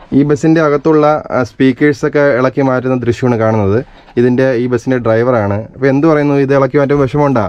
ഈ ബസ്സിൻ്റെ അകത്തുള്ള സ്പീക്കേഴ്സൊക്കെ ഇളക്കി മാറ്റുന്ന ദൃശ്യമാണ് കാണുന്നത് ഇതിൻ്റെ ഈ ബസ്സിൻ്റെ ഡ്രൈവറാണ് അപ്പോൾ എന്ത് പറയുന്നു ഇത് ഇളക്കി മാറ്റുമ്പോൾ വിഷമമുണ്ടാ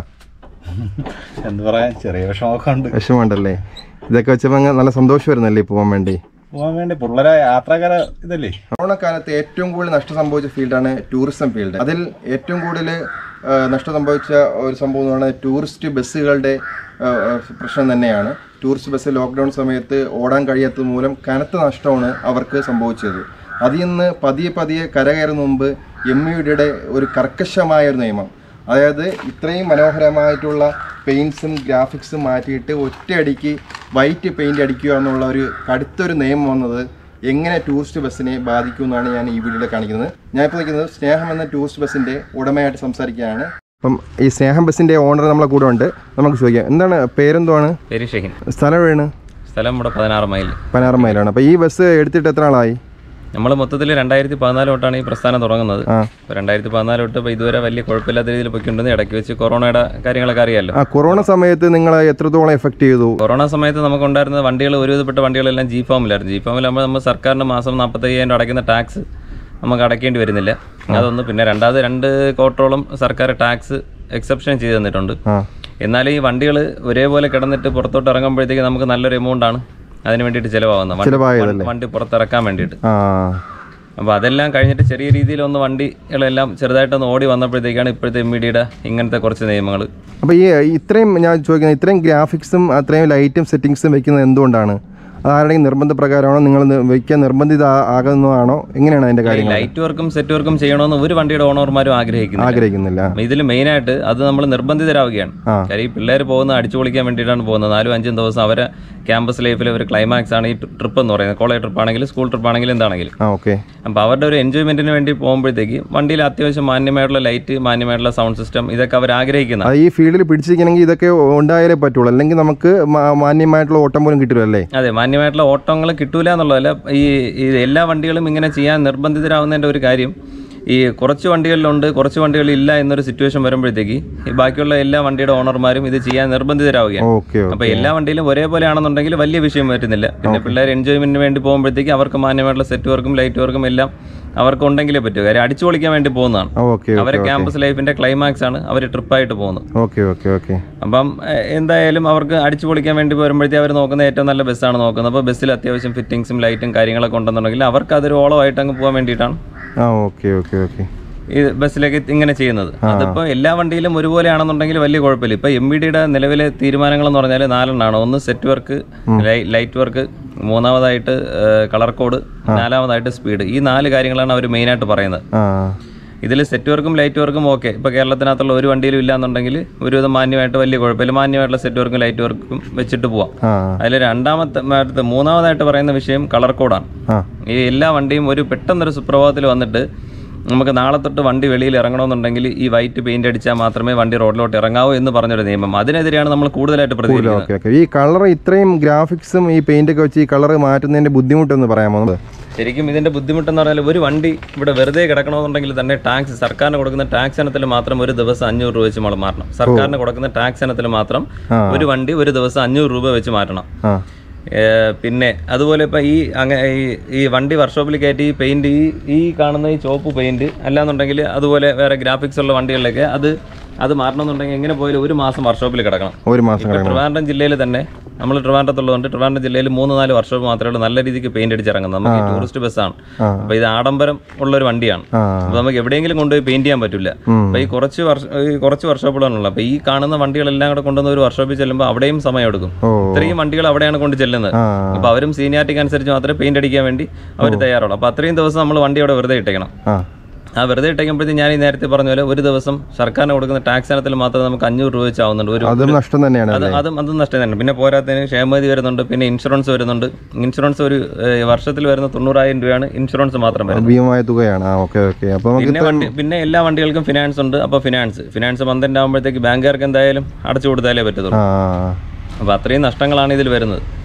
എന്ത് പറയാൻ ചെറിയ വിഷമമൊക്കെ ഉണ്ട് വിഷമമുണ്ടല്ലേ ഇതൊക്കെ വെച്ചപ്പോൾ അങ്ങ് നല്ല സന്തോഷം വരുന്നല്ലേ പോകാൻ വേണ്ടി പോകാൻ വേണ്ടി പിള്ളേരെ യാത്രക്കാര ഇതല്ലേ കൊറോണക്കാലത്ത് ഏറ്റവും കൂടുതൽ നഷ്ടം സംഭവിച്ച ഫീൽഡാണ് ടൂറിസം ഫീൽഡ് അതിൽ ഏറ്റവും കൂടുതൽ ആ, നഷ്ടം സംഭവിച്ച ഒരു സംഭവം എന്ന് പറയുന്നത് ടൂറിസ്റ്റ് ബസ്സുകളുടെ ആ, ആ, പ്രശ്നം തന്നെയാണ് ടൂറിസ്റ്റ് ബസ് ലോക്ക്ഡൗൺ സമയത്ത് ഓടാൻ കഴിയാത്തത് മൂലം കനത്ത നഷ്ടമാണ് അവർക്ക് സംഭവിച്ചത് അതിൽ നിന്ന് പതിയെ പതിയെ കരകയറുന്ന മുമ്പ് എം യുടെ ഒരു കർക്കശമായ ഒരു നിയമം അതായത് ഇത്രയും മനോഹരമായിട്ടുള്ള പെയിൻസും ഗ്രാഫിക്സും മാറ്റിയിട്ട് ഒറ്റയടിക്ക് വൈറ്റ് പെയിന്റ് അടിക്കുക എന്നുള്ള ഒരു കടുത്തൊരു നിയമം വന്നത് എങ്ങനെ ടൂറിസ്റ്റ് ബസ്സിനെ ബാധിക്കും എന്നാണ് ഞാൻ ഈ വീഡിയോയിൽ കാണിക്കുന്നത് ഞാൻ ഇപ്പോൾ നിൽക്കുന്നത് സ്നേഹം എന്ന ടൂറിസ്റ്റ് ബസ്സിന്റെ ഉടമയായിട്ട് സംസാരിക്കുകയാണ് അപ്പം ഈ സ്നേഹം ബസ്സിന്റെ ഓണർ നമ്മളെ കൂടെ ഉണ്ട് നമുക്ക് ചോദിക്കാം എന്താണ് പേരെന്തുവാണ് പേര് ഷെഹിൻ സ്ഥലം എവിടെയാണ് സ്ഥലം ഇവിടെ പതിനാറ് മൈൽ പതിനാറ് മൈലാണ് അപ്പോൾ ഈ ബസ് എടുത്തിട്ട് എത്ര ആളായി നമ്മൾ മൊത്തത്തിൽ രണ്ടായിരത്തി പതിനാല് തൊട്ടാണ് ഈ പ്രസ്ഥാനം തുടങ്ങുന്നത് ആ. അപ്പോൾ രണ്ടായിരത്തി പതിനാല് തൊട്ട് ഇപ്പോൾ ഇതുവരെ വലിയ കുഴപ്പമില്ലാത്ത രീതിയിൽ പൊയ്ക്കൊണ്ടെന്ന് ഇടയ്ക്ക് വെച്ച് കൊറോണയുടെ കാര്യങ്ങളൊക്കെ അറിയാമല്ലോ ആ കൊറോണ സമയത്ത് നിങ്ങളെ എത്രത്തോളം എഫക്റ്റ് ചെയ്തു കൊറോണ സമയത്ത് നമുക്കുണ്ടായിരുന്ന വണ്ടികൾ ഒരുവിധപ്പെട്ട വണ്ടികളെല്ലാം ജി ഫാമിലായിരുന്നു ജി ഫാമിലാകുമ്പോൾ നമ്മൾ സർക്കാരിന് മാസം നാൽപ്പത്തയ്യായിരം രൂപ അടയ്ക്കുന്ന ടാക്സ് നമുക്ക് അടയ്ക്കേണ്ടി വരുന്നില്ല അതൊന്ന് പിന്നെ രണ്ടാമത് രണ്ട് കോട്ടോളം സർക്കാർ ടാക്സ് എക്സെപ്ഷൻ ചെയ്ത് തന്നിട്ടുണ്ട് ആ എന്നാൽ ഈ വണ്ടികൾ ഒരേപോലെ കിടന്നിട്ട് പുറത്തോട്ട് ഇറങ്ങുമ്പോഴത്തേക്ക് നമുക്ക് നല്ലൊരു എമൗണ്ട് ആണ് അതിന് വേണ്ടിയിട്ട് ചിലവാകുന്നത് വണ്ടി- ചിലവായതല്ലേ? വണ്ടി പുറത്തിറക്കാൻ വേണ്ടിയിട്ട് ആ അപ്പോൾ അതെല്ലാം കഴിഞ്ഞിട്ട് ചെറിയ രീതിയിൽ ഒന്ന് വണ്ടികളെല്ലാം ചെറുതായിട്ടൊന്ന് ഓടി വന്നപ്പോഴത്തേക്കാണ് ഇപ്പോഴത്തെ എം ഡിയുടെ ഇങ്ങനത്തെ കുറച്ച് നിയമങ്ങൾ അപ്പോൾ ഈ ഇത്രയും ഞാൻ ചോദിക്കുന്നത് ഇത്രയും ഗ്രാഫിക്സും അത്രയും ലൈറ്റും സെറ്റിങ്സും വെക്കുന്നത് എന്തുകൊണ്ടാണ് അത് ആരുടെയും നിർബന്ധ പ്രകാരമാണോ നിങ്ങൾ നി- വെക്കാൻ നിർബന്ധിത ആ- ആകുന്നതാണോ എങ്ങനെയാണ് അതിൻ്റെ കാര്യങ്ങൾ ലൈറ്റ് വർക്കും സെറ്റ് വർക്കും ചെയ്യണമെന്ന് ഒരു വണ്ടിയുടെ ഓണർമാരും ആഗ്രഹിക്കുന്നു ആഗ്രഹിക്കുന്നില്ല ഇതിൽ മെയിനായിട്ട് അത് നമ്മൾ നിർബന്ധിതരാവുകയാണ് ആ. കാര്യം ഈ പിള്ളേർ പോകുന്നത് അടിച്ചു പൊളിക്കാൻ വേണ്ടിയിട്ടാണ് പോകുന്നത് നാലും അഞ്ചും ദിവസം അവരെ ക്യാമ്പസ് ലൈഫിൽ ഒരു ക്ലൈമാക്സ് ആണ് ഈ ട്രിപ്പ് എന്ന് പറയുന്നത് കോളേജ് ട്രിപ്പ് ആണെങ്കിലും സ്കൂൾ ട്രിപ്പ് ആണെങ്കിലും എന്താണെങ്കിലും ആ ഓക്കെ അപ്പോൾ അവരുടെ ഒരു എൻജോയ്മെന്റിന് വേണ്ടി പോകുമ്പോഴത്തേക്ക് വണ്ടിയിൽ അത്യാവശ്യം മാന്യമായിട്ടുള്ള ലൈറ്റ് മാന്യമായിട്ടുള്ള സൗണ്ട് സിസ്റ്റം ഇതൊക്കെ അവർ ആഗ്രഹിക്കുന്ന അത് ഈ ഫീൽഡിൽ പിടിച്ചിരിക്കണമെങ്കിൽ ഇതൊക്കെ ഉണ്ടായാലേ പറ്റുള്ളൂ അല്ലെങ്കിൽ നമുക്ക് മാ- മാന്യമായിട്ടുള്ള ഓട്ടം പോലും കിട്ടില്ലല്ലേ അതെ മാന്യമായിട്ടുള്ള ഓട്ടങ്ങൾ കിട്ടൂല എന്നുള്ളതല്ല ഈ ഈ എല്ലാ വണ്ടികളും ഇങ്ങനെ ചെയ്യാൻ നിർബന്ധിതരാകുന്നതിൻ്റെ ഒരു കാര്യം ഈ കുറച്ച് വണ്ടികളിലുണ്ട് കുറച്ച് വണ്ടികളില്ല എന്നൊരു സിറ്റുവേഷൻ വരുമ്പോഴത്തേക്ക് ഈ ബാക്കിയുള്ള എല്ലാ വണ്ടിയുടെ ഓണർമാരും ഇത് ചെയ്യാൻ നിർബന്ധിതരാവുകയാണ് ഓക്കെ അപ്പോൾ എല്ലാ വണ്ടിയിലും ഒരേപോലെ ആണെന്നുണ്ടെങ്കിൽ വലിയ വിഷയം വരുന്നില്ല പിന്നെ പിള്ളേർ എൻജോയ്മെന്റിന് വേണ്ടി പോകുമ്പോഴത്തേക്ക് അവർക്ക് മാന്യമായിട്ടുള്ള സെറ്റ് വർക്കും ലൈറ്റ് വർക്കും എല്ലാം അവർക്ക് ഉണ്ടെങ്കിലേ പറ്റൂ കാര്യം അടിച്ചു പൊളിക്കാൻ വേണ്ടി പോകുന്നതാണ് ഓക്കെ അവരെ ക്യാമ്പസ് ലൈഫിന്റെ ക്ലൈമാക്സ് ആണ് അവർ ട്രിപ്പായിട്ട് പോകുന്നത് ഓക്കെ ഓക്കെ ഓക്കെ അപ്പം എ- എന്തായാലും അവർക്ക് അടിച്ചു പൊളിക്കാൻ വേണ്ടി വരുമ്പോഴത്തേക്ക് അവർ നോക്കുന്ന ഏറ്റവും നല്ല ബസ്സാണ് നോക്കുന്നത് അപ്പോൾ ബസ്സിൽ അത്യാവശ്യം ഫിറ്റിങ്സും ലൈറ്റും കാര്യങ്ങളൊക്കെ ഉണ്ടെന്നുണ്ടെങ്കിൽ അവർക്ക് അതൊരു ഓളമായിട്ട് അങ്ങ് പോകാൻ വേണ്ടിയിട്ടാണ് ആ ഓക്കെ ഓക്കെ ഓക്കെ ഈ ബസ്സിലേക്ക് ഇങ്ങനെ ചെയ്യുന്നത് അതിപ്പോൾ എല്ലാ വണ്ടിയിലും ഒരുപോലെ ആണെന്നുണ്ടെങ്കിൽ വലിയ കുഴപ്പമില്ല ഇപ്പോൾ എം ബി ഡിയുടെ നിലവിലെ തീരുമാനങ്ങൾ എന്ന് പറഞ്ഞാൽ നാലെണ്ണമാണ് ഒന്ന് സെറ്റ് വർക്ക് ലൈറ്റ് വർക്ക് മൂന്നാമതായിട്ട് കളർ കോഡ് നാലാമതായിട്ട് സ്പീഡ് ഈ നാല് കാര്യങ്ങളാണ് അവർ മെയിനായിട്ട് പറയുന്നത് ആ ഇതിൽ സെറ്റ് വർക്കും ലൈറ്റ് വർക്കും ഓക്കെ ഇപ്പോൾ കേരളത്തിനകത്തുള്ള ഒരു വണ്ടിയിലും ഇല്ലാന്നുണ്ടെങ്കിൽ ഒരുവിധം മാന്യമായിട്ട് വലിയ കുഴപ്പമില്ല മാന്യമായിട്ടുള്ള സെറ്റ് വർക്കും ലൈറ്റ് വർക്കും വെച്ചിട്ട് പോവാം ആ അതിൽ രണ്ടാമത്തെ അടുത്ത മൂന്നാമതായിട്ട് പറയുന്ന വിഷയം കളർ കോഡാണ് ആ ഈ എല്ലാ വണ്ടിയും ഒരു പെട്ടെന്നൊരു സുപ്രഭാതത്തിൽ വന്നിട്ട് നമുക്ക് നാളെ തൊട്ട് വണ്ടി വെളിയിൽ ഇറങ്ങണമെന്നുണ്ടെങ്കിൽ ഈ വൈറ്റ് പെയിന്റ് അടിച്ചാൽ മാത്രമേ വണ്ടി റോഡിലോട്ട് ഇറങ്ങാവൂ എന്ന് പറഞ്ഞൊരു നിയമം അതിനെതിരെയാണ് നമ്മൾ കൂടുതലായിട്ട് പ്രതികരിക്കുന്നത് ഓക്കെ ഓക്കെ ഈ കളർ ഇത്രയും ഗ്രാഫിക്സും ഈ പെയിന്റ് ഒക്കെ വെച്ച് ഈ കളർ മാറ്റുന്നതിന്റെ ബുദ്ധിമുട്ടൊന്ന് പറയാമോ നമ്മള് ശരിക്കും ഇതിന്റെ ബുദ്ധിമുട്ടെന്ന് പറഞ്ഞാൽ ഒരു വണ്ടി ഇവിടെ വെറുതെ കിടക്കണമെന്നുണ്ടെങ്കിൽ തന്നെ ടാക്സ് സർക്കാരിന് കൊടുക്കുന്ന ടാക്സ് ഇനത്തിൽ മാത്രം ഒരു ദിവസം അഞ്ഞൂറ് രൂപ വെച്ച് നമ്മൾ മാറ്റണം സർക്കാരിന് കൊടുക്കുന്ന ടാക്സ് ഇനത്തിൽ മാത്രം ആ. ഒരു വണ്ടി ഒരു ദിവസം അഞ്ഞൂറ് രൂപ വെച്ച് മാറ്റണം ആ ഏ, പിന്നെ അതുപോലെ ഇപ്പം ഈ അങ്ങനെ ഈ ഈ വണ്ടി വർക്ക്ഷോപ്പിൽ കയറ്റി ഈ പെയിന്റ് ഈ ഈ കാണുന്ന ഈ ചോപ്പ് പെയിന്റ് അല്ലാന്നുണ്ടെങ്കിൽ അതുപോലെ വേറെ ഗ്രാഫിക്സ് ഉള്ള വണ്ടികളിലൊക്കെ അത് അത് മാറണമെന്നുണ്ടെങ്കിൽ എങ്ങനെ പോയാലും ഒരു മാസം വർക്ക്ഷോപ്പിൽ കിടക്കണം ഒരു മാസം ഇപ്പൊ ട്രിവാൻഡ്രം ജില്ലയിൽ തന്നെ നമ്മൾ ട്രിവാൻഡ്രത്തുള്ളതുകൊണ്ട് ട്രിവാൻഡ്രം ജില്ലയിൽ മൂന്ന് നാല് വർഷം മാത്രമേ ഉള്ളൂ നല്ല രീതിക്ക് പെയിന്റ് അടിച്ചിറങ്ങുന്നത് നമുക്ക് ഈ ടൂറിസ്റ്റ് ബസ്സാണ് ആ. അപ്പൊ ഇത് ആഡംബരം ഉള്ള ഒരു വണ്ടിയാണ് ആ അപ്പൊ നമുക്ക് എവിടെയെങ്കിലും കൊണ്ടുപോയി പെയിന്റ് ചെയ്യാൻ പറ്റില്ല ഉം. അപ്പൊ ഈ കുറച്ച് വർഷ ഈ കുറച്ച് വർഷോപ്പുകളാണുള്ളത് അപ്പൊ ഈ കാണുന്ന വണ്ടികളെല്ലാം കൂടെ കൊണ്ടുവന്ന് ഒരു വർഷോപ്പിൽ ചെല്ലുമ്പോൾ അവിടെയും സമയം എടുക്കും ഓ ഇത്രയും വണ്ടികൾ അവിടെയാണ് കൊണ്ട് ചെല്ലുന്നത് ആ അപ്പൊ അവരും സീനിയാരിറ്റിക്ക് അനുസരിച്ച് മാത്രമേ പെയിന്റ് അടിക്കാൻ വേണ്ടി അവർ തയ്യാറുള്ളൂ അപ്പൊ അത്രയും ദിവസം നമ്മൾ വണ്ടി അവിടെ വെറുതെ ഇട്ടേക്കണം ആ ആ വെറുതെ ഇട്ടേക്കുമ്പോഴത്തേക്ക് ഞാൻ ഈ നേരത്തെ പറഞ്ഞ പോലെ ഒരു ദിവസം സർക്കാരിന് കൊടുക്കുന്ന ടാക്സ് ഇനത്തിൽ മാത്രം നമുക്ക് അഞ്ഞൂറ് രൂപ വെച്ചാവുന്നുണ്ട് ഒരു അതും നഷ്ടം തന്നെയാണ് അത് അതും അതും നഷ്ടം തന്നെ പിന്നെ പോരാത്തതിന് ക്ഷേമനിധി വരുന്നുണ്ട് പിന്നെ ഇൻഷുറൻസ് വരുന്നുണ്ട് ഇൻഷുറൻസ് ഒരു ഏഹ്, വർഷത്തിൽ വരുന്ന തൊണ്ണൂറായിരം രൂപയാണ് ഇൻഷുറൻസ് മാത്രം വരുന്നത് ഭീമമായ തുകയാണ് ആ ഓക്കെ ഓക്കെ അപ്പൊ നമുക്ക് പിന്നെ വണ്ടി പിന്നെ എല്ലാ വണ്ടികൾക്കും ഫിനാൻസ് ഉണ്ട് അപ്പോൾ ഫിനാൻസ് ഫിനാൻസ് മന്തിൻ്റെ ആകുമ്പോഴത്തേക്ക് ബാങ്കുകാർക്ക് എന്തായാലും അടച്ചു കൊടുത്താലേ പറ്റത്തുള്ളൂ ആ അപ്പോൾ അത്രയും നഷ്ടങ്ങളാണ് ഇതിൽ വരുന്നത്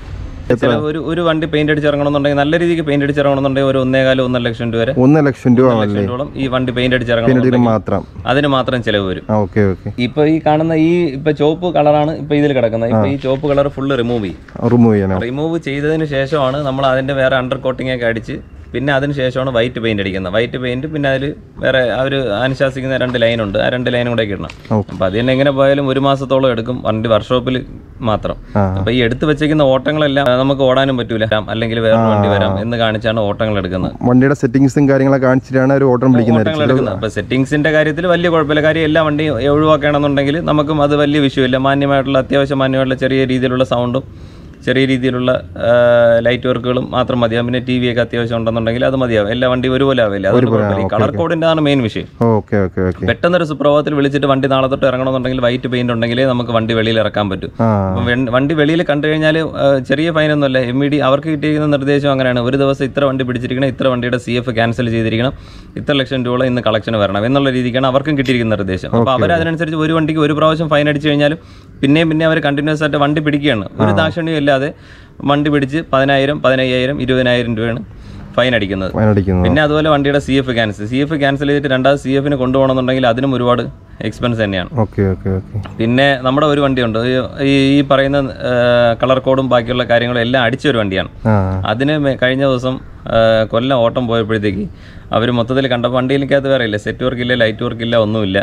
ചില ഒരു ഒരു വണ്ടി പെയിന്റ് അടിച്ചിറങ്ങണമെന്നുണ്ടെങ്കിൽ നല്ല രീതിക്ക് പെയിന്റ് അടിച്ചിറങ്ങണമെന്നുണ്ടെങ്കിൽ ഒരു ഒന്നേകാലം ഒന്നര ലക്ഷം രൂപ വരെ ഒന്നര ലക്ഷം രൂപ ലക്ഷം ആണല്ലേ രൂപയോളം ഈ വണ്ടി പെയിന്റ് ഇതിന് അടിച്ചിറങ്ങണം മാത്രം അതിന് മാത്രം ചിലവ് വരും ആ ഓക്കെ ഓക്കെ ഇപ്പൊ ഈ കാണുന്ന ഈ ഇപ്പൊ ചുവപ്പ് കളറാണ് ഇപ്പൊ ഇതിൽ കിടക്കുന്നത് ഇപ്പൊ ഈ ചുവപ്പ് കളർ ഫുള്ള് റിമൂവ് ചെയ്യും റിമൂവ് ചെയ്യാനോ റിമൂവ് ചെയ്തതിന് ശേഷമാണ് നമ്മൾ അതിന്റെ വേറെ അണ്ടർ കോട്ടിംഗ് ഒക്കെ അടിച്ച് പിന്നെ അതിന് ശേഷമാണ് വൈറ്റ് പെയിന്റ് അടിക്കുന്നത് വൈറ്റ് പെയിന്റ് പിന്നെ അതിൽ വേറെ അവർ അനുശാസിക്കുന്ന രണ്ട് ലൈൻ ഉണ്ട് ആ രണ്ട് ലൈനും കൂടെ ഇടണം ഓക്കെ. അപ്പൊ അതിന് എങ്ങനെ പോയാലും ഒരു മാസത്തോളം എടുക്കും വണ്ടി വർക്ക്ഷോപ്പിൽ മാത്രം ആ. അപ്പൊ ഈ എടുത്തു വെച്ചേക്കുന്ന ഓട്ടങ്ങളെല്ലാം നമുക്ക് ഓടാനും പറ്റൂല അല്ലെങ്കിൽ വേറെ വണ്ടി വരാം എന്ന് കാണിച്ചാണ് ഓട്ടങ്ങൾ എടുക്കുന്നത് വണ്ടിയുടെ സെറ്റിങ്സും കാര്യങ്ങളൊക്കെ കാണിച്ചിട്ടാണ് ഒരു ഓട്ടം ഓട്ടങ്ങൾ വിളിക്കുന്നത് എടുക്കുന്നത് അപ്പൊ സെറ്റിംഗ്സിന്റെ കാര്യത്തിൽ വലിയ കുഴപ്പമില്ല കാര്യം എല്ലാ വണ്ടിയും ഒഴിവാക്കുകയാണെന്നുണ്ടെങ്കിൽ നമുക്കും അത് വലിയ വിഷയമില്ല മാന്യമായിട്ടുള്ള അത്യാവശ്യം മാന്യമായിട്ടുള്ള ചെറിയ രീതിയിലുള്ള സൗണ്ടും ചെറിയ രീതിയിലുള്ള ലൈറ്റ് വർക്കുകളും മാത്രം മതിയാവും പിന്നെ ടി വി ഒക്കെ അത്യാവശ്യം ഉണ്ടെന്നുണ്ടെങ്കിൽ അത് മതിയാവും എല്ലാ വണ്ടി ഒരുപോലെ ആവില്ല അത് കുഴപ്പമില്ല ഈ കളർ കോഡിന്റെ ആണ് മെയിൻ വിഷയം ഓക്കെ ഓക്കെ ഓക്കെ പെട്ടെന്നൊരു സുപ്രഭാതത്തിൽ വിളിച്ചിട്ട് വണ്ടി നാളെ തൊട്ട് ഇറങ്ങണമെന്നുണ്ടെങ്കിൽ വൈറ്റ് പെയിന്റ് ഉണ്ടെങ്കിലേ നമുക്ക് വണ്ടി വെളിയിൽ ഇറക്കാൻ പറ്റും ആ അപ്പം വെൺ- വണ്ടി വെളിയിൽ കണ്ടു കഴിഞ്ഞാൽ ചെറിയ ഫൈനൊന്നുമല്ല എം ഇ ഡി അവർക്ക് കിട്ടിയിരിക്കുന്ന നിർദ്ദേശം അങ്ങനെയാണ് ഒരു ദിവസം ഇത്ര വണ്ടി പിടിച്ചിരിക്കണം ഇത്ര വണ്ടിയുടെ സി എഫ് ക്യാൻസൽ ചെയ്തിരിക്കണം ഇത്ര ലക്ഷം രൂപ ഇന്ന് കളക്ഷൻ വരണം എന്നുള്ള രീതിക്കാണ് അവർക്കും കിട്ടിയിരിക്കുന്ന നിർദ്ദേശം അപ്പോൾ അവർ അതിനനുസരിച്ച് ഒരു വണ്ടിക്ക് ഒരു പ്രാവശ്യം ഫൈൻ അടിച്ചു കഴിഞ്ഞാലും പിന്നെയും പിന്നെ അവർ കണ്ടിന്യൂസ് ആയിട്ട് വണ്ടി പിടിക്കുകയാണ് ഒരു ദാക്ഷണ്യം ഇല്ലാതെ വണ്ടി പിടിച്ച് പതിനായിരം പതിനയ്യായിരം ഇരുപതിനായിരം രൂപയാണ് ഫൈൻ അടിക്കുന്നത് വയനടിക്കുന്നത് പിന്നെ അതുപോലെ വണ്ടിയുടെ C F cancel C F cancel ചെയ്തിട്ട് രണ്ടാമത് സി എഫിന് കൊണ്ടുപോകണമെന്നുണ്ടെങ്കിൽ അതിനും ഒരുപാട് എക്സ്പെൻസ് തന്നെയാണ് ഓക്കെ ഓക്കെ ഓക്കെ പിന്നെ നമ്മുടെ ഒരു വണ്ടിയുണ്ട് ഈ ഈ പറയുന്ന കളർ കോഡും ബാക്കിയുള്ള കാര്യങ്ങളും എല്ലാം അടിച്ച ഒരു വണ്ടിയാണ് ആ അതിന് മെ- കഴിഞ്ഞ ദിവസം ആ, കൊല്ലം ഓട്ടം പോയപ്പോഴത്തേക്ക് അവർ മൊത്തത്തിൽ കണ്ട വണ്ടിയിലേക്കകത്ത് വേറെ ഇല്ല സെറ്റ് വർക്ക് ഇല്ല ലൈറ്റ് വർക്ക് ഇല്ല ഒന്നുമില്ല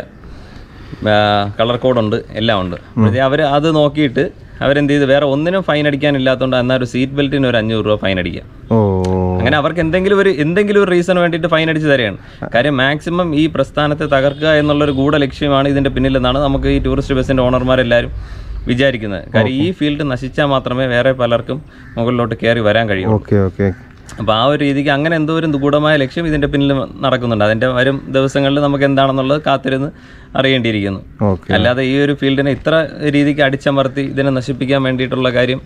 കളർ കോഡുണ്ട് എല്ലാം ഉണ്ട് അവർ അത് നോക്കിയിട്ട് അവരെന്ത് ചെയ്ത് വേറെ ഒന്നിനും ഫൈൻ അടിക്കാനില്ലാത്തതുകൊണ്ട് എന്നാൽ ഒരു സീറ്റ് ബെൽറ്റിന് ഒരു അഞ്ഞൂറ് രൂപ ഫൈൻ അടിക്കാം ഓ അങ്ങനെ അവർക്ക് എന്തെങ്കിലും ഒരു എന്തെങ്കിലും ഒരു റീസൺ വേണ്ടിയിട്ട് ഫൈൻ അടിച്ച് തരികയാണ് കാര്യം മാക്സിമം ഈ പ്രസ്ഥാനത്തെ തകർക്കുക എന്നുള്ളൊരു ഗൂഢ ലക്ഷ്യമാണ് ഇതിന്റെ പിന്നിലെന്നാണ് നമുക്ക് ഈ ടൂറിസ്റ്റ് ബസ്സിന്റെ ഓണർമാരെല്ലാവരും വിചാരിക്കുന്നത് കാര്യം ഈ ഫീൽഡ് നശിച്ചാൽ മാത്രമേ വേറെ പലർക്കും മുകളിലോട്ട് കയറി വരാൻ കഴിയൂ ഓക്കെ ഓക്കെ അപ്പോൾ ആ ഒരു രീതിക്ക് അങ്ങനെ എന്തോ ഒരു ഗൂഢമായ ലക്ഷ്യം ഇതിന്റെ പിന്നിൽ നടക്കുന്നുണ്ട് അതിന്റെ വരും ദിവസങ്ങളിൽ നമുക്ക് എന്താണെന്നുള്ളത് കാത്തിരുന്ന് അറിയേണ്ടിയിരിക്കുന്നു ഓക്കെ അല്ലാതെ ഈ ഒരു ഫീൽഡിനെ ഇത്ര രീതിക്ക് അടിച്ചമർത്തി ഇതിനെ നശിപ്പിക്കാൻ വേണ്ടിയിട്ടുള്ള കാര്യം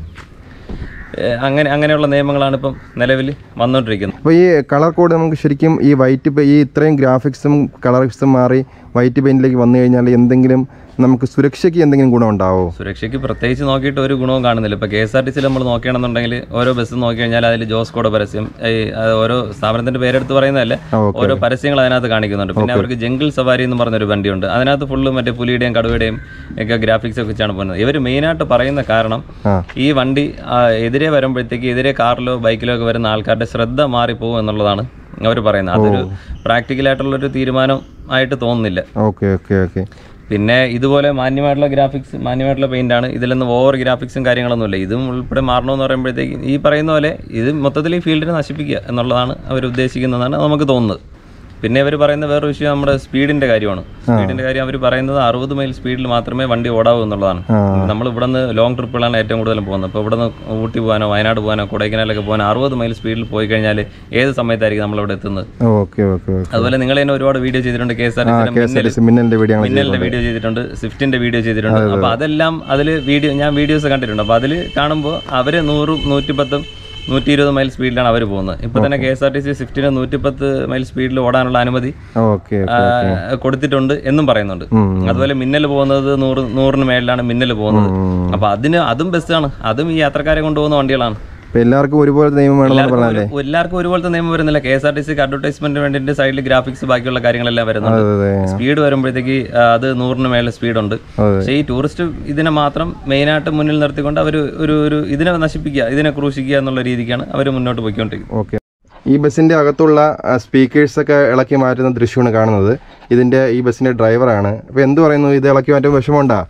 ഏഹ്, അങ്ങനെ അങ്ങനെയുള്ള നിയമങ്ങളാണ് ഇപ്പം നിലവിൽ വന്നുകൊണ്ടിരിക്കുന്നത് അപ്പോൾ ഈ കളർ കോഡ് നമുക്ക് ശരിക്കും ഈ വൈറ്റ് ഈ ഇത്രയും ഗ്രാഫിക്സും കളറിക്സും മാറി വൈറ്റ് പെയിന്റിലേക്ക് വന്നു കഴിഞ്ഞാൽ എന്തെങ്കിലും നമുക്ക് സുരക്ഷയ്ക്ക് എന്തെങ്കിലും ഗുണം ഉണ്ടാവോ സുരക്ഷയ്ക്ക് പ്രത്യേകിച്ച് നോക്കിയിട്ട് ഒരു ഗുണവും കാണുന്നില്ല ഇപ്പോൾ കെ എസ് ആർ ടി സിയിൽ നമ്മൾ നോക്കുകയാണെന്നുണ്ടെങ്കിൽ ഓരോ ബസ് നോക്കി കഴിഞ്ഞാൽ അതിൽ ജോസ് കോഡ് പരസ്യം ഈ, അത് ഓരോ സ്ഥാപനത്തിന്റെ പേരെടുത്ത് പറയുന്നതല്ല ആ, ഓക്കെ ഓരോ പരസ്യങ്ങൾ അതിനകത്ത് കാണിക്കുന്നുണ്ട് പിന്നെ അവർക്ക് ജംഗിൾ സവാരി എന്ന് പറഞ്ഞൊരു വണ്ടിയുണ്ട് അതിനകത്ത് ഫുള്ള് മറ്റേ പുലിയുടെയും കടുവയുടെയും ഒക്കെ ഗ്രാഫിക്സ് ഒക്കെ വെച്ചാണ് പോകുന്നത് ഇവർ മെയിനായിട്ട് പറയുന്ന കാരണം ആ ഈ വണ്ടി ആ, എതിരെ വരുമ്പോഴത്തേക്ക് എതിരെ കാറിലോ ബൈക്കിലോ ഒക്കെ വരുന്ന ആൾക്കാരുടെ ശ്രദ്ധ മാറിപ്പോകും എന്നുള്ളതാണ് അവർ പറയുന്നത് അതൊരു പ്രാക്ടിക്കലായിട്ടുള്ളൊരു തീരുമാനം ആയിട്ട് തോന്നുന്നില്ല ഓക്കെ ഓക്കെ ഓക്കെ പിന്നെ ഇതുപോലെ മാന്യമായിട്ടുള്ള ഗ്രാഫിക്സ് മാന്യമായിട്ടുള്ള പെയിന്റ് ആണ് ഇതിലൊന്നും ഓവർ ഗ്രാഫിക്സും കാര്യങ്ങളൊന്നുമില്ല ഇതും ഉൾപ്പെടെ മാറണമെന്ന് പറയുമ്പോഴത്തേക്ക് ഈ പറയുന്ന പോലെ ഇത് മൊത്തത്തിൽ ഈ ഫീൽഡിനെ നശിപ്പിക്കുക എന്നുള്ളതാണ് അവർ ഉദ്ദേശിക്കുന്നതാണ് നമുക്ക് തോന്നുന്നത് പിന്നെ അവർ പറയുന്ന വേറൊരു വിഷയം നമ്മുടെ സ്പീഡിന്റെ കാര്യമാണ് സ്പീഡിന്റെ കാര്യം അവർ പറയുന്നത് അറുപത് മൈൽ സ്പീഡിൽ മാത്രമേ വണ്ടി ഓടാവൂ എന്നുള്ളതാണ് ആ. നമ്മൾ ഇവിടെ നിന്ന് ലോങ് ട്രിപ്പുകളാണ് ഏറ്റവും കൂടുതൽ പോകുന്നത് അപ്പോൾ ഇവിടെ നിന്ന് ഊട്ടി പോകാനോ വയനാട് പോകാനോ കൊടൈക്കനാലൊക്കെ പോകാനോ അറുപത് മൈൽ സ്പീഡിൽ പോയി കഴിഞ്ഞാൽ ഏത് സമയത്തായിരിക്കും നമ്മൾ ഇവിടെ എത്തുന്നത് ഓക്കെ ഓക്കെ ഓക്കെ അതുപോലെ നിങ്ങൾ തന്നെ ഒരുപാട് വീഡിയോ ചെയ്തിട്ടുണ്ട് കെ എസ് ആർ ആ K S R T C മിന്നലിൻ്റെ വീഡിയോ ഞങ്ങൾ മിന്നലിന്റെ വീഡിയോ ചെയ്തിട്ടുണ്ട് സ്വിഫ്റ്റിന്റെ വീഡിയോ ചെയ്തിട്ടുണ്ട് അപ്പൊ അതെല്ലാം അതിൽ വീഡിയോ ഞാൻ വീഡിയോസ് കണ്ടിട്ടുണ്ട് അപ്പൊ അതിൽ കാണുമ്പോൾ അവര് നൂറും നൂറ്റിപ്പത്തും നൂറ്റി ഇരുപത് മൈൽ സ്പീഡിലാണ് അവർ പോകുന്നത് ഇപ്പൊ തന്നെ K S R T C സ്വിഫ്റ്റിന് നൂറ്റിപ്പത്ത് മൈൽ സ്പീഡിൽ ഓടാനുള്ള അനുമതി ഓക്കെ ആ, കൊടുത്തിട്ടുണ്ട് എന്നും പറയുന്നുണ്ട് ഉം. അതുപോലെ മിന്നൽ പോകുന്നത് നൂറ് നൂറിന് മേളിലാണ് മിന്നൽ പോകുന്നത് അപ്പൊ അതിന് അതും ബസ്സാണ് അതും ഈ യാത്രക്കാരെ കൊണ്ടുപോകുന്ന വണ്ടികളാണ് അപ്പോൾ എല്ലാവർക്കും ഒരുപോലെ നിയമം വേണമെന്ന് എല്ലാവർക്കും പറഞ്ഞാലേ ഒരു- എല്ലാവർക്കും ഒരുപോലത്തെ നിയമം വരുന്നില്ല കെ എസ് ആർ ടി സിക്ക് അഡ്വർടൈസ്മെന്റിന് വേണ്ടിയിട്ട് സൈഡിൽ ഗ്രാഫിക്സ് ബാക്കിയുള്ള കാര്യങ്ങളെല്ലാം വരുന്നുണ്ട് അതെ അതെ സ്പീഡ് വരുമ്പോഴത്തേക്ക് ആ, അത് നൂറിന് മേലെ സ്പീഡുണ്ട് അതെ. പക്ഷേ ഈ ടൂറിസ്റ്റ് ഇതിനെ മാത്രം മെയിനായിട്ട് മുന്നിൽ നിർത്തിക്കൊണ്ട് അവർ ഒരു ഒരു ഇതിനെ നശിപ്പിക്കുക ഇതിനെ ക്രൂശിക്കുക എന്നുള്ള രീതിക്കാണ് അവർ മുന്നോട്ട് പോയിക്കൊണ്ടിരിക്കുന്നത് ഓക്കെ ഈ ബസ്സിൻ്റെ അകത്തുള്ള സ്പീക്കേഴ്സൊക്കെ ഇളക്കി മാറ്റുന്ന ദൃശ്യമാണ് കാണുന്നത് ഇതിൻ്റെ ഈ ബസ്സിൻ്റെ ഡ്രൈവറാണ് അപ്പോൾ എന്ത് പറയുന്നു ഇത് ഇളക്കി മാറ്റുമ്പോൾ വിഷമമുണ്ടാ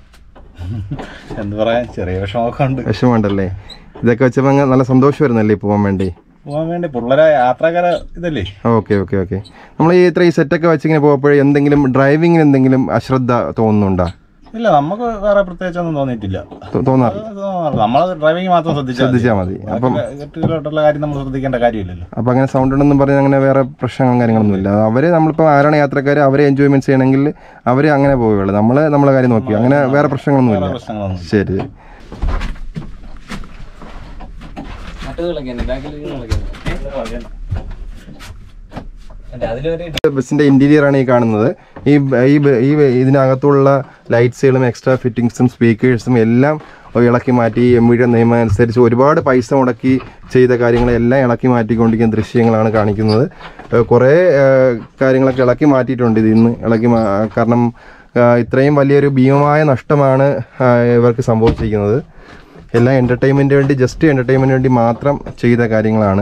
എന്ത് പറയാൻ ചെറിയ വിഷമമൊക്കെ ഉണ്ട് വിഷമമുണ്ടല്ലേ ഇതൊക്കെ വെച്ചപ്പോൾ അങ്ങ് നല്ല സന്തോഷം വരുന്നല്ലേ ഈ പോകാൻ വേണ്ടി പോകാൻ വേണ്ടി പിള്ളേരെ യാത്രക്കാര ഇതല്ലേ ഓക്കെ ഓക്കെ ഓക്കെ നമ്മൾ ഈ ഇത്ര ഈ സെറ്റൊക്കെ വെച്ചിങ്ങനെ പോകുമ്പോഴേ എന്തെങ്കിലും ഡ്രൈവിങ്ങിന് എന്തെങ്കിലും അശ്രദ്ധ തോന്നുന്നുണ്ടോ ഇല്ല നമുക്ക് വേറെ പ്രത്യേകിച്ചൊന്നും തോന്നിയിട്ടില്ല തോ- തോന്നാറ് നമ്മൾ ഡ്രൈവിംഗ് മാത്രം ശ്രദ്ധിച്ചാൽ ശ്രദ്ധിച്ചാൽ മതി അപ്പം കെട്ടുകളോട്ടുള്ള കാര്യം നമ്മൾ ശ്രദ്ധിക്കേണ്ട കാര്യമില്ലല്ലോ അപ്പം അങ്ങനെ സൗണ്ട് ഉണ്ടെന്നും പറഞ്ഞ് അങ്ങനെ വേറെ പ്രശ്നങ്ങളും കാര്യങ്ങളൊന്നും ഇല്ല അവർ നമ്മളിപ്പോൾ ആരാണ് യാത്രക്കാർ അവരെ എൻജോയ്മെന്റ് ചെയ്യണമെങ്കിൽ അവർ അങ്ങനെ പോവുകയുള്ളൂ നമ്മൾ നമ്മളെ കാര്യം നോക്കി അങ്ങനെ വേറെ പ്രശ്നങ്ങളൊന്നും ഇല്ല പ്രശ്നങ്ങളൊന്നും ശരി ബസ്സിന്റെ ഇന്റീരിയർ ആണ് ഈ കാണുന്നത് ഈ ബ- ഈ ബ- ഈ ബ- ഇതിനകത്തുള്ള ലൈറ്റ്സുകളും എക്സ്ട്രാ ഫിറ്റിംഗ്സും സ്പീക്കേഴ്സും എല്ലാം ഇളക്കി മാറ്റി എം വിയുടെ നിയമം അനുസരിച്ച് ഒരുപാട് പൈസ മുടക്കി ചെയ്ത കാര്യങ്ങളെല്ലാം ഇളക്കി മാറ്റിക്കൊണ്ടിരിക്കുന്ന ദൃശ്യങ്ങളാണ് കാണിക്കുന്നത് ഏഹ് കുറേ ഏഹ് കാര്യങ്ങളൊക്കെ ഇളക്കി മാറ്റിയിട്ടുണ്ട് ഇതിൽ നിന്ന് ഇളക്കി മാ കാരണം ആ, ഇത്രയും വലിയൊരു ഭീമമായ നഷ്ടമാണ് ആ, ഇവർക്ക് സംഭവിച്ചിരിക്കുന്നത് എല്ലാം എൻ്റർടൈൻമെൻറ്റിന് വേണ്ടി ജസ്റ്റ് എൻ്റർടൈൻമെൻറ്റിന് വേണ്ടി മാത്രം ചെയ്ത കാര്യങ്ങളാണ്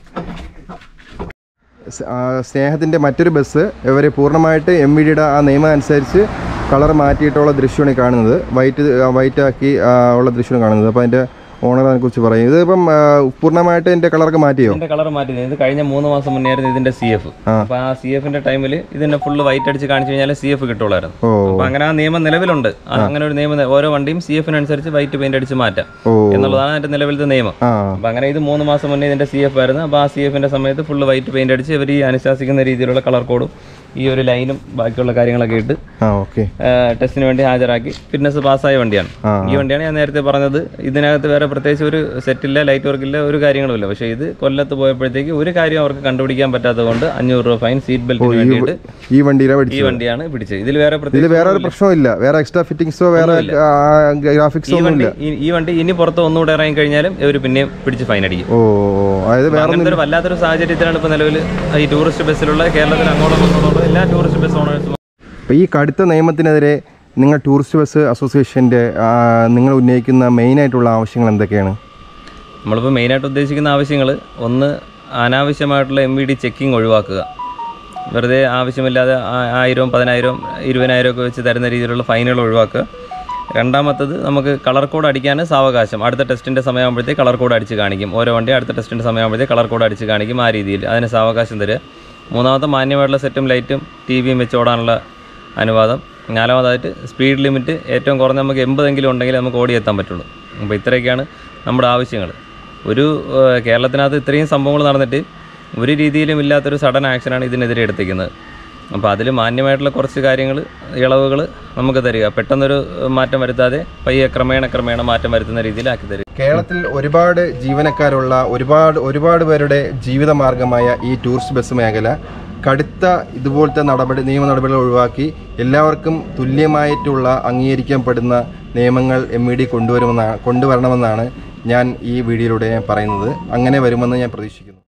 സ്- ആ, സ്നേഹത്തിൻ്റെ മറ്റൊരു ബസ് ഇവർ പൂർണ്ണമായിട്ട് എം വി ഡിയുടെ ആ നിയമം അനുസരിച്ച് കളർ മാറ്റിയിട്ടുള്ള ദൃശ്യമാണ് ഈ കാണുന്നത് വൈറ്റ് വൈറ്റ് ആക്കി ആ, ഉള്ള ദൃശ്യമാണ് കാണുന്നത് അപ്പോൾ അതിൻ്റെ ഓണറിനെ കുറിച്ച് പറയും ഇതിപ്പം ആ, പൂർണ്ണമായിട്ട് ഇതിൻ്റെ കളറൊക്കെ മാറ്റിയോ ഇതിന്റെ കളർ മാറ്റി ഇത് കഴിഞ്ഞ മൂന്ന് മാസം മുന്നേ ആയിരുന്നു ഇതിന്റെ സി എഫ് അപ്പൊ ആ സി എഫിന്റെ ടൈമിൽ ഇതിന്റെ ഫുള്ള് വൈറ്റ് അടിച്ച് കാണിച്ചു കഴിഞ്ഞാൽ സി എഫ് കിട്ടുള്ളായിരുന്നു ഓ അപ്പൊ അങ്ങനെ ആ നിയമം നിലവിലുണ്ട് ആ, അങ്ങനെ ഒരു നിയമം ഓരോ വണ്ടിയും സി എഫിനനുസരിച്ച് വൈറ്റ് പെയിന്റ് അടിച്ച് മാറ്റാം ഓ എന്നുള്ളതാണ് അതിന്റെ നിലവിലത്തെ നിയമം ആ അപ്പൊ അങ്ങനെ ഇത് മൂന്ന് മാസം മുന്നേ ഇതിന്റെ സി എഫ് ആയിരുന്നു അപ്പൊ ആ സി എഫിന്റെ സമയത്ത് ഫുള്ള് വൈറ്റ് പെയിന്റ് അടിച്ച് ഇവർ ഈ അനുശാസിക്കുന്ന രീതിയിലുള്ള കളർ കോഡും ഈ ഒരു ലൈനും ബാക്കിയുള്ള കാര്യങ്ങളൊക്കെ ഇട്ട് ആ ഓക്കെ ടെസ്റ്റിന് വേണ്ടി ഹാജരാക്കി ഫിറ്റ്നസ് പാസ്സായ വണ്ടിയാണ് ആ. ഈ വണ്ടിയാണ് ഞാൻ നേരത്തെ പറഞ്ഞത് ഇതിനകത്ത് വേറെ പ്രത്യേകിച്ച് ഒരു സെറ്റില്ല ലൈറ്റ് വർക്ക് ഇല്ല ഒരു കാര്യങ്ങളുമില്ല പക്ഷേ ഇത് കൊല്ലത്ത് പോയപ്പോഴത്തേക്ക് ഒരു കാര്യം അവർക്ക് കണ്ടുപിടിക്കാൻ പറ്റാത്തത് കൊണ്ട് അഞ്ഞൂറ് രൂപ ഫൈൻ സീറ്റ് ബെൽറ്റിന് വേണ്ടിയിട്ട് ഈ വണ്ടിയിലാണ് ഈ പഠിച്ചത് വണ്ടിയാണ് പിടിച്ചത് ഇതിൽ വേറെ ഇതിൽ പ്രത്യേകിച്ച് വേറെ ഒരു പ്രശ്നമില്ല വേറെ എക്സ്ട്രാ ഫിറ്റിങ്സോ വേറെ ഗ്രാഫിക്സോ ഈ ഒന്നും വണ്ടി ഇല്ല ഈ- ഈ വണ്ടി ഇനി പുറത്ത് ഒന്നുകൂടെ ഇറങ്ങി കഴിഞ്ഞാലും ഇവർ പിന്നെയും പിടിച്ച് ഫൈൻ അടിക്കും ഓ അതായത് വേറെ അങ്ങനത്തെ ഒരു വല്ലാത്തൊരു സാഹചര്യത്തിലാണ് ഇപ്പോൾ നിലവിൽ ഈ ടൂറിസ്റ്റ് ബസ്സിലുള്ള കേരളത്തിൽ അങ്ങോട്ടും ഇങ്ങോട്ടും എല്ലാ ടൂറിസ്റ്റ് ബസ് ഓണേഴ്സും അപ്പോൾ ഈ കടുത്ത നിയമത്തിനെതിരെ നിങ്ങൾ ടൂറിസ്റ്റ് ബസ് അസോസിയേഷൻ്റെ നിങ്ങൾ ഉന്നയിക്കുന്ന മെയിനായിട്ടുള്ള ആവശ്യങ്ങൾ എന്തൊക്കെയാണ് നമ്മളിപ്പോൾ മെയിനായിട്ട് ഉദ്ദേശിക്കുന്ന ആവശ്യങ്ങൾ ഒന്ന് അനാവശ്യമായിട്ടുള്ള എം വി ഡി ചെക്കിംഗ് ഒഴിവാക്കുക വെറുതെ ആവശ്യമില്ലാതെ ആ- ആയിരവും പതിനായിരവും ഇരുപതിനായിരം ഒക്കെ വെച്ച് തരുന്ന രീതിയിലുള്ള ഫൈനുകൾ ഒഴിവാക്കുക രണ്ടാമത്തത് നമുക്ക് കളർ കോഡ് അടിക്കാൻ സാവകാശം അടുത്ത ടെസ്റ്റിൻ്റെ സമയമാകുമ്പോഴത്തേക്ക് കളർ കോഡ് അടിച്ച് കാണിക്കും ഓരോ വണ്ടി അടുത്ത ടെസ്റ്റിൻ്റെ സമയമാകുമ്പോഴത്തേക്ക് കളർ കോഡ് അടിച്ച് കാണിക്കും ആ രീതിയിൽ അതിന് സാവകാശം തരിക മൂന്നാമത്തെ മാന്യമായിട്ടുള്ള സെറ്റും ലൈറ്റും ടി വിയും വെച്ച് ഓടാനുള്ള അനുവാദം നാലാമതായിട്ട് സ്പീഡ് ലിമിറ്റ് ഏറ്റവും കുറഞ്ഞ നമുക്ക് എൺപതെങ്കിലും ഉണ്ടെങ്കിൽ നമുക്ക് ഓടിയെത്താൻ പറ്റുള്ളൂ അപ്പോൾ ഇത്രയൊക്കെയാണ് നമ്മുടെ ആവശ്യങ്ങൾ ഒരു ഏഹ്, കേരളത്തിനകത്ത് ഇത്രയും സംഭവങ്ങൾ നടന്നിട്ട് ഒരു രീതിയിലും ഇല്ലാത്തൊരു സഡൻ ആക്ഷനാണ് ഇതിനെതിരെ എടുത്തിരിക്കുന്നത് അപ്പോൾ അതിൽ മാന്യമായിട്ടുള്ള കുറച്ച് കാര്യങ്ങൾ ഇളവുകൾ നമുക്ക് തരിക പെട്ടെന്നൊരു ഏഹ്, മാറ്റം വരുത്താതെ പയ്യെ ക്രമേണ ക്രമേണ മാറ്റം വരുത്തുന്ന രീതിയിലാക്കി തരിക കേരളത്തിൽ ഒരുപാട് ജീവനക്കാരുള്ള ഒരുപാട് ഒരുപാട് പേരുടെ ജീവിത മാർഗമായ ഈ ടൂറിസ്റ്റ് ബസ് മേഖല കടുത്ത ഇതുപോലത്തെ നടപടി നിയമ നടപടികൾ ഒഴിവാക്കി എല്ലാവർക്കും തുല്യമായിട്ടുള്ള അംഗീകരിക്കപ്പെടുന്ന നിയമങ്ങൾ എം ഇ ഡി കൊണ്ടുവരുമെന്നാണ് കൊണ്ടുവരണമെന്നാണ് ഞാൻ ഈ വീഡിയോയിലൂടെ ഞാൻ പറയുന്നത് അങ്ങനെ വരുമെന്ന് ഞാൻ പ്രതീക്ഷിക്കുന്നു